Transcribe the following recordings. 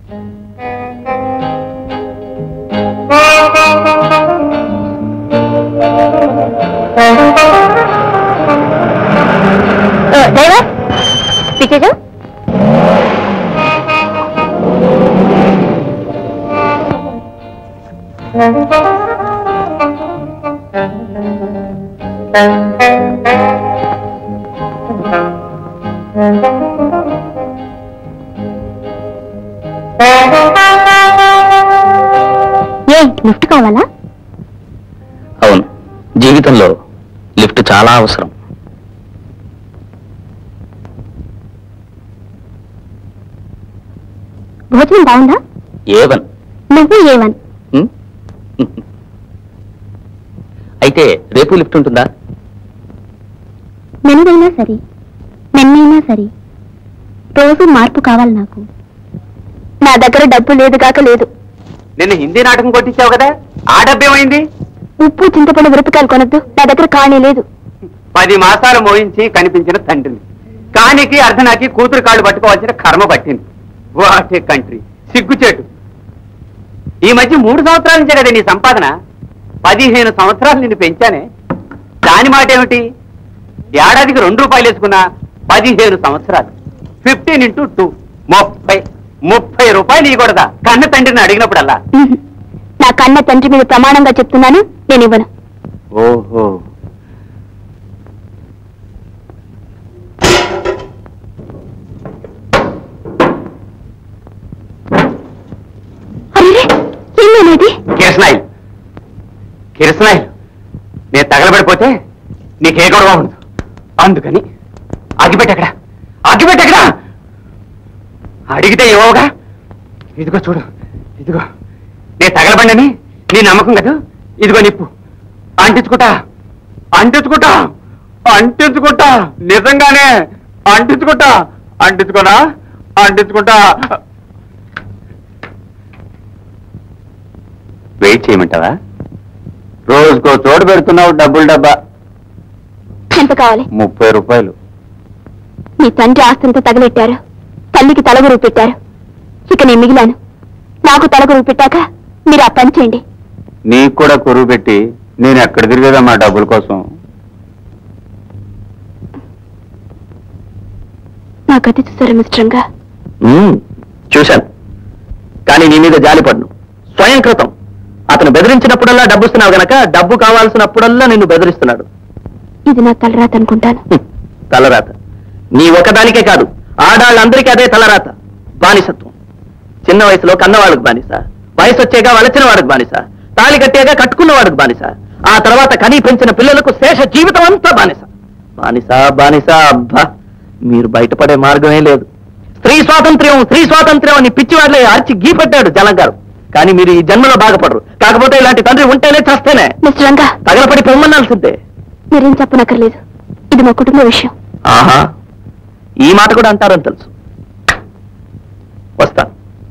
Driver పిచ్చేజు ఏ lift కావాలా అవును జీవితంలో లిఫ్ట్ చాలా అవసరం భోజనం బాగుందా ఏవన్ నువ్వు ఏవన్ ఉం? అయితే రేపు లిఫ్ట్ ఉంటుందా మెనుగైనా సరే మెన్నైనా సరే రోజు మార్పు కావాలి నాకు నా దగ్గర డబ్బు లేదు కాక లేదు నిన్న హిందీ నాటకం కొట్టించావు కదా ఆ డబ్బేమైంది ఉప్పు చింతపండు మిరపకాయలు కొనద్దు నా దగ్గర కానీ లేదు పది మాసాలు మోయించి కనిపించిన తండ్రిని కానికి అర్ధనాకి కూతురు కాళ్ళు పట్టుకోవాల్సిన కర్మ పట్టింది వాటే కంట్రీ సిగ్గుచేటు ఈ మధ్య మూడు సంవత్సరాల నుంచే కదా నీ సంపాదన పదిహేను సంవత్సరాలు నిన్ను పెంచానే దాని మాట ఏమిటి ఏడాదికి రెండు రూపాయలు వేసుకున్నా పదిహేను సంవత్సరాలు ఫిఫ్టీన్ ఇంటూ టూ ముప్పై ముప్పై రూపాయలు ఇవ్వకూడదా కన్న తండ్రిని అడిగినప్పుడల్లా ఉహు. నా కన్న తండ్రి మీద ప్రమాణంగా చెప్తున్నాను నేను ఇవ్వను ఓహో అరే ఏమనేది కిరసనాయిల్ కిరసనాయిల్ నేను తగలబడిపోతే నీకే గొడవ ఉండదు అందుకని అగిపెట్టెక్కడ అగిపెట్టెక్కడ అడిగితే ఇవ్వవుగా ఇదిగో చూడు ఇదిగో నేను తగలబడినని నీ నమ్మకం కదా ఇదిగో నిప్పు అంటించుకుంటా అంటించుకుంటా అంటించుకుంటా నిజంగానే అంటించుకుంటా అంటించుకోనా అంటించుకుంటా వెయిట్ చేయమంటావా రోజుకో చోటు పెడుతున్నావు డబ్బులు డబ్బా ఎంత కావాలి ముప్పై రూపాయలు మీ తండ్రి ఆస్తంతా తగలెట్టారు తల్లికి తలగురువు పెట్టారు ఇక నేను మిగిలాను నాకు తలగురువు పెట్టాక మీరు ఆ పని చేయండి నీకు కూడా కురువు పెట్టి నేను ఎక్కడ తిరిగేదమ్మా డబ్బుల కోసం నా గతి చూసారా మిస్టరంగా మ్మ్, చూశాను కానీ నీ మీద జాలిపడ్ను స్వయం కృతం అతను బెదిరించినప్పుడల్లా డబ్బు ఇస్తున్నావు గనక డబ్బు కావాల్సినప్పుడల్లా నిన్ను బెదిరిస్తున్నాడు ఇది నా తలరాత అనుకుంటాను హ్మ్, తలరాత నీ ఒకదానికే కాదు ఆడాళ్ళందరికీ అదే తలరాత బానిసత్వం చిన్న వయసులో కన్నవాడికి బానిస వయసు వచ్చాక వలచిన వాడికి బానిస తాళి కట్టాక కట్టుకున్న వాడికి బానిస ఆ తర్వాత కనీ పెంచిన పిల్లలకు శేష జీవితం అంతా బానిస బానిస బానిస అబ్బా మీరు బయటపడే మార్గమే లేదు స్త్రీ స్వాతంత్ర్యం స్త్రీ స్వాతంత్ర్యం అని పిచ్చివాడ్లే అరిచి గీపెట్టాడు జలం గారు కానీ మీరు ఈ జన్మలో బాగుపడరు కాకపోతే ఇలాంటి తండ్రి ఉంటేనే చస్తేనే మిస్టరంగా తగలపడి పొమ్మనాల్సిందే మీరేం చెప్పనక్కర్లేదు ఇది మా కుటుంబ విషయం ఆహా ఈ మాట కూడా అంటారని తెలుసు వస్తా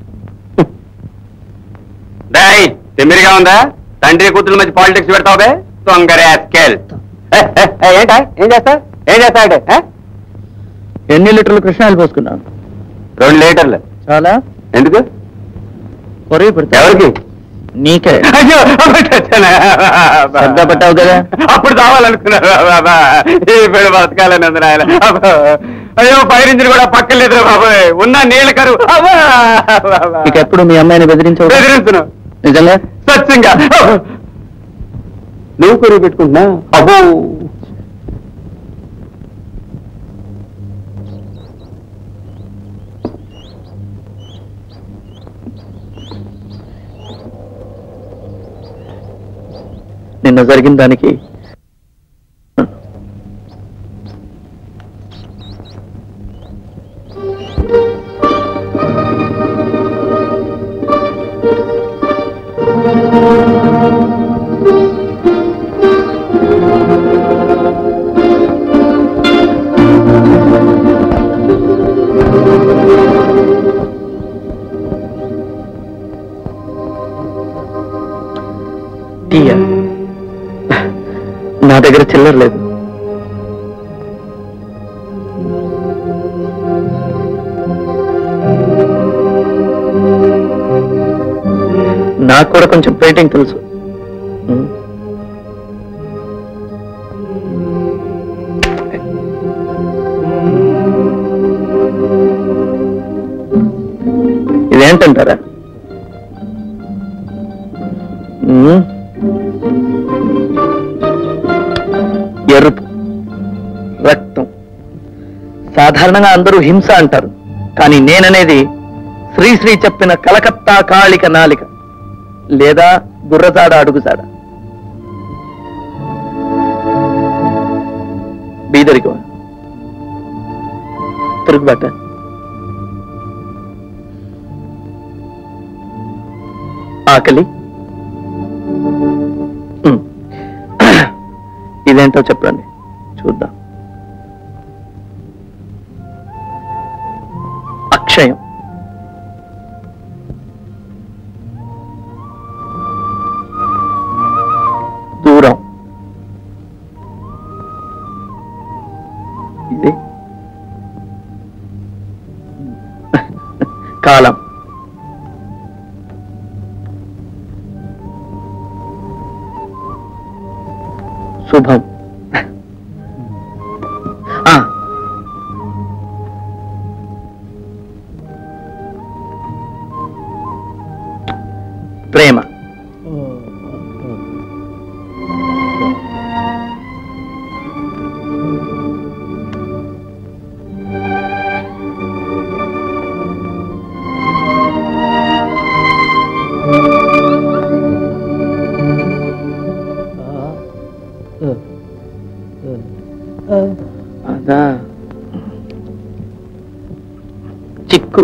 డేయ్ తిమ్మిరిగా ఉందా తండ్రి కూతురు మధ్య పాలిటిక్స్ పెడతావుబే తొంగరే స్కేల్ ఏంటా ఏం చేస్తా ఏం చేస్తా అంటే ఏ? ఎన్ని లీటర్లు కృష్ణాయిలు పోసుకున్నాను రెండు లీటర్లు చాలా ఎందుకు పొరవి పెడతా ఎవరికి నీకే అయ్యో పెట్టొచ్చానా? శ్రద్ధ పట్టావు కదా? అప్పుడు కావాలనుకున్నా బాబా ఇప్పుడు బతకాలని ఉంది నాయన అబ్బో. అయ్యో ఫైర్ ఇంజిన్ కూడా పక్కన లేదు బాబాయ్ ఉన్న నీళ్ళ కరువు అబ్బా. ఇక ఎప్పుడు మీ అమ్మాయిని బెదిరించవు బెదిరిస్తున్నావు నిజంగా సత్యంగా నువ్వు కరువు పెట్టుకుంటున్నా అబ్బో నిన్న జరిగిన దానికి టీయా నా దగ్గర చిల్లర లేదు కొంచెం పెయింటింగ్ తెలుసు ఉమ్. ఇదేంటంటారా ఉమ్. ఎరుపు రక్తం సాధారణంగా అందరూ హింస అంటారు కానీ నేననేది శ్రీశ్రీ చెప్పిన కలకత్తా కాళిక నాలిక లేదా గుర్రజాడ అడుగుజాడ బీదరికో తిరుగుబాట ఆకలి ఉమ్. ఇదేంటో చెప్పండి చూద్దాం అక్షయం దూరం ఇది కాలం శుభం ఆ. ప్రేమ అదా చిక్కు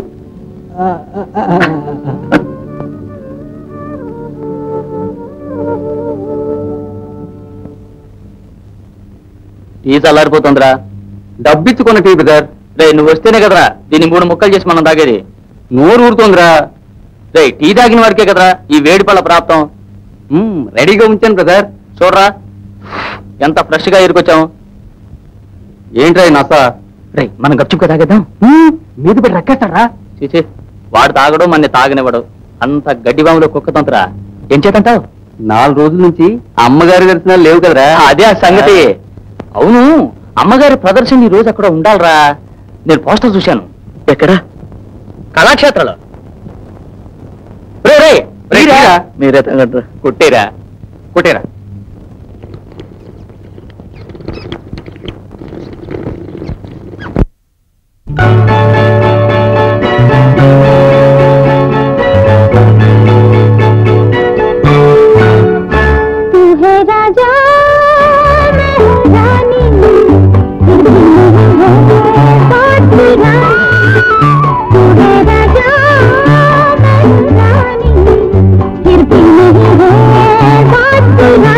టీ చల్లారిపోతుందిరా డబ్బిచ్చుకున్న టీ బ్రదర్ రే నువ్వు వస్తేనే కదరా దీన్ని మూడు ముక్కలు చేసి మనం తాగేది నోరు ఊరుతోందిరా రే టీ తాగిన వాడికే కదరా ఈ వేడి పళ్ళ ప్రాప్తం మ్మ్, రెడీగా ఉంచాను బ్రదర్ చూడరా ఎంత ఫ్రెష్ గా ఇరుకొచ్చాం ఏంట్రా ఈ నస రే మనం గప్చుక్క తాగేద్దాం మీద పెట్టి రక్కేస్తారా చీచి వాడు తాగడు మన తాగనివ్వడు అంత గడ్డి బాములో కుక్క తంతురా ఏం చేతంటావు నాలుగు రోజుల నుంచి అమ్మగారి దర్శనాలు లేవు కదరా అదే ఆ సంగతి అవును అమ్మగారి ప్రదర్శన ఈ రోజు అక్కడ ఉండాలిరా నేను పోస్టర్ చూశాను ఎక్కడ కళాక్షేత్రలో రే, రే, రే, రీరా. రీరా. మీరే తగ్గట్రా కొట్టేరా కొట్టేరా तू है राजा मैं हूँ रानी बात मेरा तू है राजा मैं हूँ रानी फिर भी नहीं है बात मेरा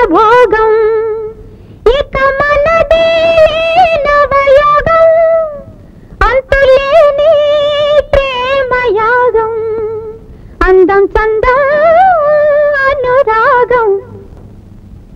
భోగం